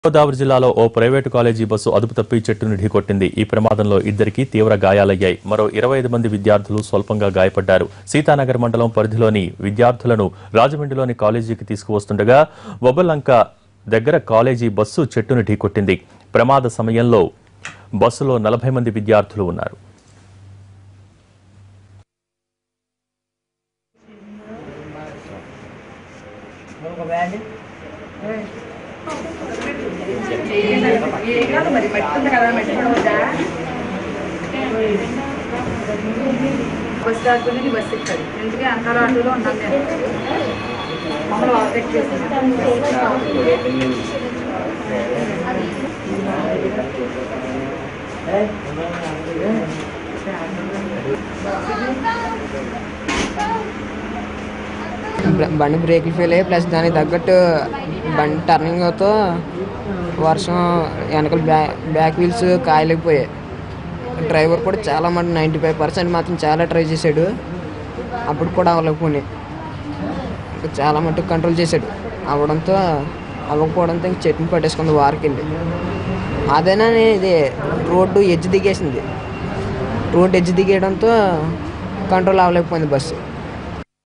గోదావరి జిల్లాలో ఓ private college bus అదుపు తప్పి చెట్టును ఢీకొట్టింది ఈ ప్రమాదంలో ఇద్దరికి తీవ్ర గాయాలయ్యాయి మరో ఇరవై ఐదు మంది విద్యార్థులు స్వల్పంగా గాయపడ్డారు సీతానగర్ మండలం పరిధిలోని విద్యార్థులను రాజమండ్రిలోని కాలేజీకి తీసుకువస్తుండగా ఒబలంక దగ్గర కాలేజీ బస్సు చెట్టును ఢీకొట్టింది ప్రమాద సమయంలో బస్సులో నలభై మంది విద్యార్థులు ఉన్నారు మరి పెట్టుకుంది కదా పెట్టుకోవద్దా బస్ దాటుకుని బస్ ఎక్కాలి ఎందుకంటే అంతలో ఆటోలో ఉన్నాం నేను మమ్మల్ని ఓవర్టేక్ బ్ర- బండి బ్రేక్లు ఫెయిల్ అయ్యి ప్లస్ దానికి తగ్గట్టు బండి టర్నింగ్ అవుతూ వర్షం వెనకాల బ్యా బ్యాక్ వీల్స్ కాయలేకపోయాయి డ్రైవర్ కూడా చాలా మంది నైంటీ ఫైవ్ పర్సెంట్ మాత్రం చాలా ట్రై చేశాడు అప్పుడు కూడా అవ్వలేకపోయి చాలా మటుకు కంట్రోల్ చేశాడు అవ్వడంతో అవ్వకపోవడంతో ఇంక చెట్టుని పట్టేసుకుంది వారికెళ్ళి అదేనా ఇది రోడ్డు ఎడ్జ్ దిగేసింది రోడ్డు ఎడ్జ్ దిగేయడంతో కంట్రోల్ అవ్వలేకపోయింది బస్సు